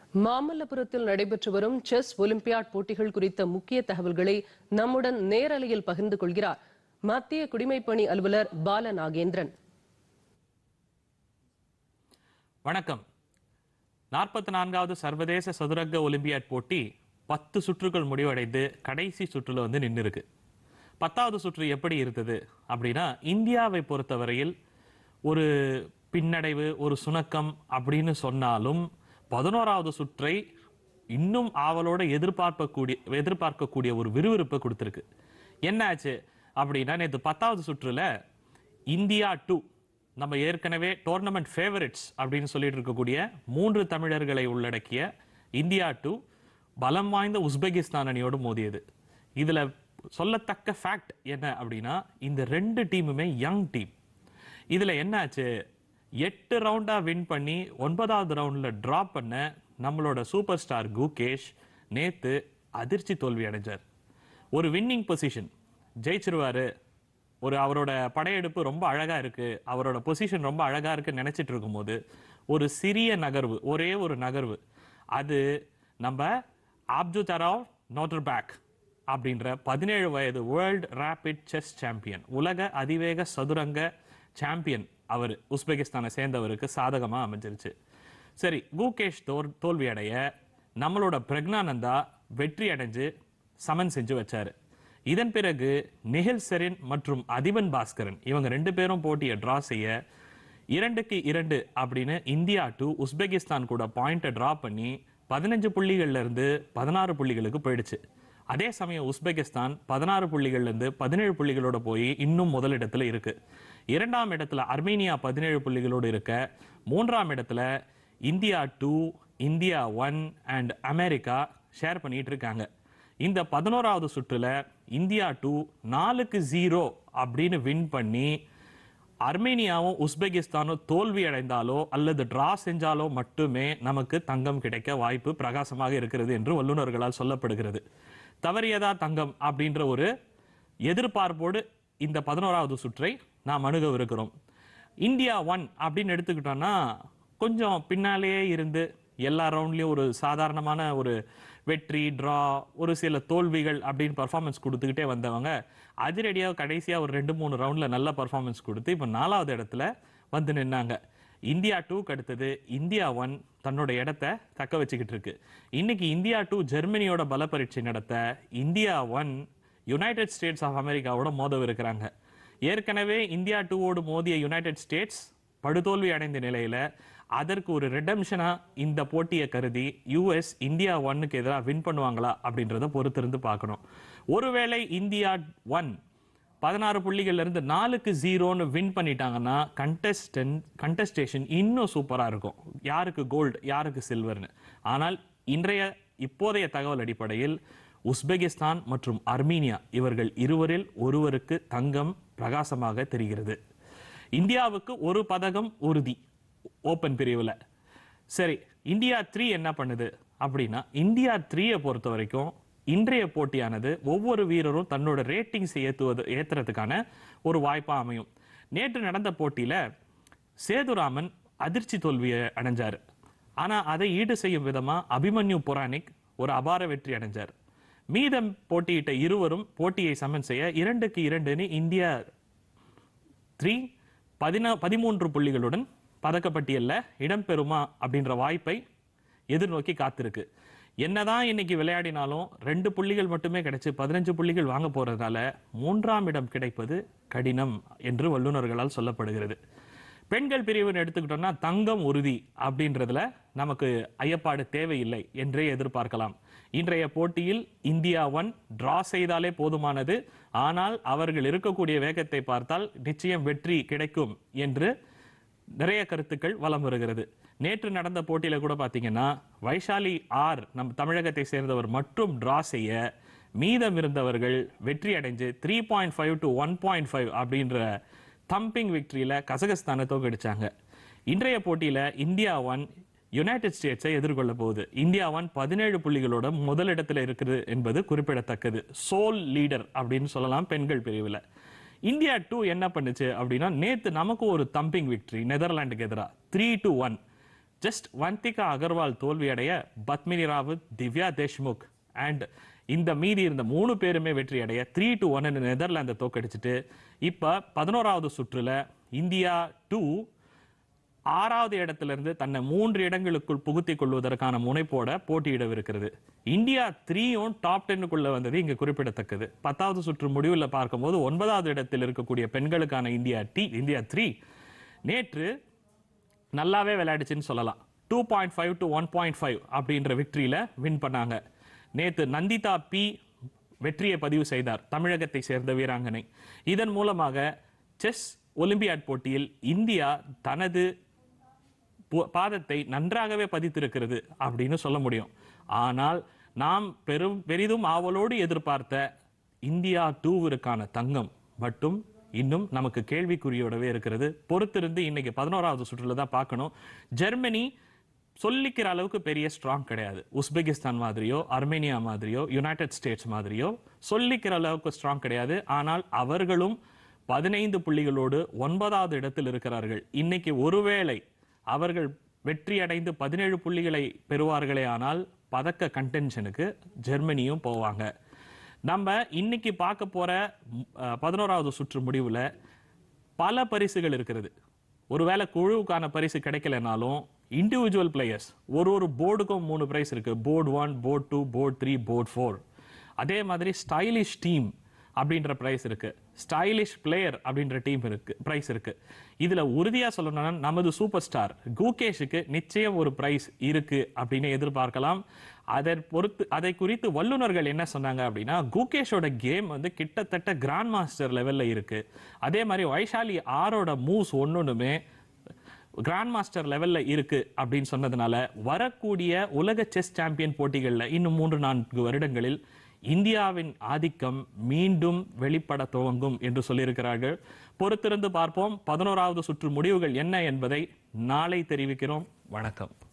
மாமல்லபுரத்தில் நடைபெற்று வரும் செஸ் ஒலிம்பியாட் போட்டிகள் குறித்த முக்கிய தகவல்களை நம்முடன் நேரலையில் பகிர்ந்து கொள்கிறார் மத்திய குடிமைப்பணி அலுவலர் பால நாகேந்திரன் வணக்கம் நாற்பத்தி நான்காவது சர்வதேச சதுரங்க ஒலிம்பியாட் போட்டி பத்து சுற்றுகள் முடிவடைந்து கடைசி சுற்றுல வந்து நின்று இருக்கு பத்தாவது சுற்று எப்படி இருந்தது அப்படின்னா இந்தியாவை பொறுத்தவரையில் ஒரு பின்னடைவு ஒரு சுணக்கம் அப்படின்னு சொன்னாலும் பதினோராவது சுற்றை இன்னும் ஆவலோட எதிர்பார்க்கக்கூடிய எதிர்பார்க்கக்கூடிய ஒரு விறுவிறுப்பை கொடுத்துருக்கு என்னாச்சு அப்படின்னா நேற்று பத்தாவது சுற்றுல இந்தியா டூ நம்ம ஏற்கனவே டோர்னமெண்ட் ஃபேவரட்ஸ் அப்படின்னு சொல்லிட்டு இருக்கக்கூடிய மூன்று தமிழர்களை உள்ளடக்கிய இந்தியா டூ பலம் வாய்ந்த உஸ்பெகிஸ்தான் அணியோடு மோதியது இதுல சொல்லத்தக்க ஃபேக்ட் என்ன அப்படின்னா இந்த ரெண்டு டீமுமே யங் டீம் இதுல என்னாச்சு எட்டு ரவுண்டா வின் பண்ணி ஒன்பதாவது ரவுண்ட்ல டிராப் பண்ண நம்மளோட சூப்பர் ஸ்டார் குகேஷ் நேத்து அதிர்ச்சி தோல்வி அடைஞ்சார் ஒரு வின்னிங் பொசிஷன் ஜெயிச்சிருவாரு ஒரு அவரோட படையெடுப்பு ரொம்ப அழகா இருக்கு அவரோட பொசிஷன் ரொம்ப அழகா இருக்குன்னு நினைச்சிட்டு இருக்கும்போது ஒரு சிறிய நகர்வு ஒரே ஒரு நகர்வு அது நம்ம ஆப்ஜு தராவ் நோட்டர் பேக் அப்படின்ற பதினேழு வயது வேர்ல்ட் ரேபிட் செஸ் சாம்பியன் உலக அதிவேக சதுரங்க சாம்பியன் அவர் உஸ்பெகிஸ்தானை சேர்ந்தவருக்கு சாதகமா அமைஞ்சிருச்சு சரி குகேஷ் தோர் தோல்வி அடைய நம்மளோட பிரக்னானந்தா வெற்றி அடைஞ்சு சமன் செஞ்சு வச்சாரு இதன் பிறகு நிஹில் செரின் மற்றும் அதிபன் பாஸ்கரன் இவங்க ரெண்டு பேரும் போட்டியை டிரா செய்ய இரண்டுக்கு இரண்டு அப்படின்னு இந்தியா டு உஸ்பெகிஸ்தான் கூட பாயிண்ட்டை டிரா பண்ணி பதினஞ்சு புள்ளிகள்ல இருந்து பதினாறு புள்ளிகளுக்கு போயிடுச்சு அதே சமயம் உஸ்பெகிஸ்தான் பதினாறு புள்ளிகள்ல இருந்து பதினேழு புள்ளிகளோட போய் இன்னும் முதலிடத்துல இருக்கு இரண்டாம் இடத்துல அர்மேனியா பதினேழு புள்ளிகளோடு இருக்க மூன்றாம் இடத்துல India two India one and America share பண்ணிட்டு இருக்காங்க இந்த பதினோராவது சுற்றுல இந்தியா டூ நாலுக்கு ஜீரோ அப்படின்னு வின் பண்ணி அர்மேனியாவும் உஸ்பெகிஸ்தானும் தோல்வி அடைந்தாலோ அல்லது டிரா செஞ்சாலோ மட்டுமே நமக்கு தங்கம் கிடைக்க வாய்ப்பு பிரகாசமாக இருக்கிறது என்று வல்லுநர்களால் சொல்லப்படுகிறது தவறியதா தங்கம் அப்படின்ற ஒரு எதிர்பார்ப்போடு இந்த பதினோராவது சுற்றை நாம் அணுகவிருக்கிறோம் இந்தியா ஒன் அப்படின்னு எடுத்துக்கிட்டோம்னா கொஞ்சம் பின்னாலேயே இருந்து எல்லா ரவுண்ட்லயும் ஒரு சாதாரணமான ஒரு வெற்றி டிரா ஒரு சில தோல்விகள் அப்படின்னு பர்ஃபார்மன்ஸ் கொடுத்துக்கிட்டே வந்தவங்க அதிரடியாக கடைசியாக ஒரு ரெண்டு மூணு ரவுண்டில் நல்ல பர்ஃபார்மன்ஸ் கொடுத்து இப்போ நாலாவது இடத்துல வந்து நின்னாங்க இந்தியா டூக்கு அடுத்தது இந்தியா ஒன் தன்னோட இடத்த தக்க வச்சுக்கிட்டு இருக்கு இன்னைக்கு இந்தியா டூ ஜெர்மனியோட பல பரீட்சை நடத்த India one United States of அமெரிக்காவோட மோதவிருக்கிறாங்க ஏற்கனவே இந்தியா டூவோடு மோதிய யுனைடெட் ஸ்டேட்ஸ் படுதோல்வி அடைந்த நிலையில அதற்கு ஒரு ரெடம்ஷனா இந்த போட்டியை கருதி யுஎஸ் இந்தியா ஒன்னுக்கு எதிராக வின் பண்ணுவாங்களா அப்படின்றத பொறுத்திருந்து பார்க்கணும் ஒருவேளை இந்தியா ஒன் பதினாறு புள்ளிகள்ல இருந்து நாலுக்கு ஜீரோன்னு வின் பண்ணிட்டாங்கன்னா கண்டஸ்டன் கண்டஸ்டேஷன் இன்னும் சூப்பரா இருக்கும் யாருக்கு கோல்டு யாருக்கு சில்வர்னு ஆனால் இன்றைய இப்போதைய தகவல் அடிப்படையில் உஸ்பெகிஸ்தான் மற்றும் அர்மீனியா இவர்கள் இருவரில் ஒருவருக்கு தங்கம் பிரகாசமாக தெரிகிறது இந்தியாவுக்கு ஒரு பதகம் உறுதி ஓபன் பிரிவுல சரி இந்தியா த்ரீ என்ன பண்ணுது அப்படின்னா இந்தியா த்ரீயை பொறுத்த வரைக்கும் இன்றைய போட்டியானது ஒவ்வொரு வீரரும் தன்னோட ரேட்டிங்ஸ் ஏத்துவது ஏத்துறதுக்கான ஒரு வாய்ப்பா அமையும் நேற்று நடந்த போட்டியில சேதுராமன் அதிர்ச்சி தோல்வியை அடைஞ்சாரு ஆனா அதை ஈடு செய்யும் விதமா அபிமன்யு புராணிக் ஒரு அபார வெற்றி அடைஞ்சார் மீதம் போட்டியிட்ட இருவரும் போட்டியை சமன் செய்ய இரண்டுக்கு இரண்டுன்னு இந்தியா த்ரீ பதினா பதிமூன்று புள்ளிகளுடன் பதக்கப்பட்டியல்ல இடம்பெறுமா அப்படின்ற வாய்ப்பை எதிர்நோக்கி காத்திருக்கு என்னதான் இன்னைக்கு விளையாடினாலும் ரெண்டு புள்ளிகள் மட்டுமே கிடைச்சு பதினஞ்சு புள்ளிகள் வாங்க போறதுனால மூன்றாம் இடம் கிடைப்பது கடினம் என்று வல்லுநர்களால் சொல்லப்படுகிறது பெண்கள் பிரிவுன்னு எடுத்துக்கிட்டோம்னா தங்கம் உறுதி அப்படின்றதுல நமக்கு ஐயப்பாடு தேவையில்லை என்றே எதிர்பார்க்கலாம் இன்றைய போட்டியில் இந்தியா ஒன் டிரா செய்தாலே போதுமானது ஆனால் அவர்கள் இருக்கக்கூடிய வேகத்தை பார்த்தால் நிச்சயம் வெற்றி கிடைக்கும் என்று நிறைய கருத்துக்கள் வலம் வருகிறது நேற்று நடந்த போட்டியில கூட பாத்தீங்கன்னா வைஷாலி ஆர் நம் தமிழகத்தை சேர்ந்தவர் மட்டும் டிரா செய்ய மீதம் இருந்தவர்கள் வெற்றி அடைஞ்சு three point five to one point five அப்படின்ற தம்பிங் விக்டரியில கசகஸ்தானை தோக்கடிச்சாங்க இன்றைய போட்டியில இந்தியா ஒன் யுனைடெட் ஸ்டேட்ஸை எதிர்கொள்ள போகுது இந்தியா ஒன் பதினேழு புள்ளிகளோட முதலிடத்துல இருக்குது என்பது குறிப்பிடத்தக்கது சோல் லீடர் அப்படின்னு சொல்லலாம் பெண்கள் பிரிவுல இந்தியா டூ என்ன பண்ணுச்சு அப்படின்னா நேத்து நமக்கு ஒரு தம்பிங் விக்டரி நெதர்லாண்டுக்கு எதிராக three to one just Vantika Agrawal தோல்வியடைய பத்மினி ராவத் திவ்யா தேஷ்முக் அண்ட் இந்த மீதி இருந்த மூணு பேருமே வெற்றி அடைய த்ரீ டு ஒன் நெதர்லாந்தை தோக்கடிச்சிட்டு இப்ப பதினோராவது சுற்றுல இந்தியா டூ ஆறாவது இடத்துல இருந்து தன்னை மூன்று இடங்களுக்குள் புகுத்திக் கொள்வதற்கான முனைப்போட போட்டியிடவிருக்கிறது இந்தியா த்ரீயும் டாப் டென்னுக்குள்ள வந்தது இங்க குறிப்பிடத்தக்கது பத்தாவது சுற்று முடிவில் பார்க்கும்போது ஒன்பதாவது இடத்தில் இருக்கக்கூடிய பெண்களுக்கான இந்தியா டி இந்தியா த்ரீ நேற்று நல்லாவே விளையாடுச்சுன்னு சொல்லலாம் two point five to one point five அப்படின்ற விக்டரியில வின் பண்ணாங்க நேத்து நந்திதா பி வெற்றியை பதிவு செய்தார் தமிழகத்தை சேர்ந்த வீராங்கனை இதன் மூலமாக செஸ் ஒலிம்பியாட் போட்டியில் இந்தியா தனது பு- பாதத்தை நன்றாகவே பதித்திருக்கிறது அப்படின்னு சொல்ல முடியும் ஆனால் நாம் பெரும் பெரிதும் ஆவலோடு எதிர்பார்த்த இந்தியா டூவிற்கான தங்கம் மட்டும் இன்னும் நமக்கு கேள்விக்குறியோடவே இருக்கிறது பொறுத்திருந்து இன்னைக்கு பதினோராவது சுற்றுல தான் பார்க்கணும் ஜெர்மனி சொல்லிக்கிற அளவுக்கு பெரிய ஸ்ட்ராங் கிடையாது உஸ்பெகிஸ்தான் மாதிரியோ அர்மேனியா மாதிரியோ யுனைடெட் ஸ்டேட்ஸ் மாதிரியோ சொல்லிக்கிற அளவுக்கு ஸ்ட்ராங் கிடையாது ஆனால் அவர்களும் பதினைந்து புள்ளிகளோடு ஒன்பதாவது இடத்தில் இருக்கிறார்கள் இன்னைக்கு ஒருவேளை அவர்கள் வெற்றி அடைந்து பதினேழு புள்ளிகளை பெறுவார்களே ஆனால் பதக்க கண்டென்ஷனுக்கு ஜெர்மனியும் போவாங்க நம்ம இன்னைக்கு பார்க்க போற ம், அஹ், பதினோராவது சுற்று முடிவுல பல பரிசுகள் இருக்கிறது ஒருவேளை குழுவுக்கான பரிசு கிடைக்கலனாலும் இண்டிவிஜுவல் பிளேயர்ஸ் ஒரு ஒரு போர்டுக்கும் மூணு பிரைஸ் இருக்கு board one board two board three board four அதே மாதிரி ஸ்டைலிஷ் டீம் அப்படின்ற பிரைஸ் இருக்கு ஸ்டைலிஷ் பிளேயர் அப்படின்ற டீம் இருக்கு பிரைஸ் இருக்கு இதுல உறுதியா சொல்லணும்னா நமது சூப்பர் ஸ்டார் குகேஷுக்கு நிச்சயம் ஒரு பிரைஸ் இருக்கு அப்படின்னு எதிர்பார்க்கலாம் அதை பொறுத்து அதை குறித்து வல்லுநர்கள் என்ன சொன்னாங்க அப்படின்னா குகேஷோட கேம் வந்து கிட்டத்தட்ட கிராண்ட் மாஸ்டர் லெவல்ல இருக்கு அதே மாதிரி வைஷாலி ஆரோட மூவ்ஸ் ஒன்னொன்னுமே கிராண்ட் மாஸ்டர் லெவல்ல இருக்கு அப்படின்னு சொன்னதுனால வரக்கூடிய உலக செஸ் சாம்பியன் போட்டிகள்ல இன்னும் மூன்று நான்கு வருடங்களில் இந்தியாவின் ஆதிக்கம் மீண்டும் வெளிப்பட துவங்கும் என்று சொல்லியிருக்கிறார்கள் பொறுத்திருந்து பார்ப்போம் பதினோராவது சுற்று முடிவுகள் என்ன என்பதை நாளை தெரிவிக்கிறோம் வணக்கம்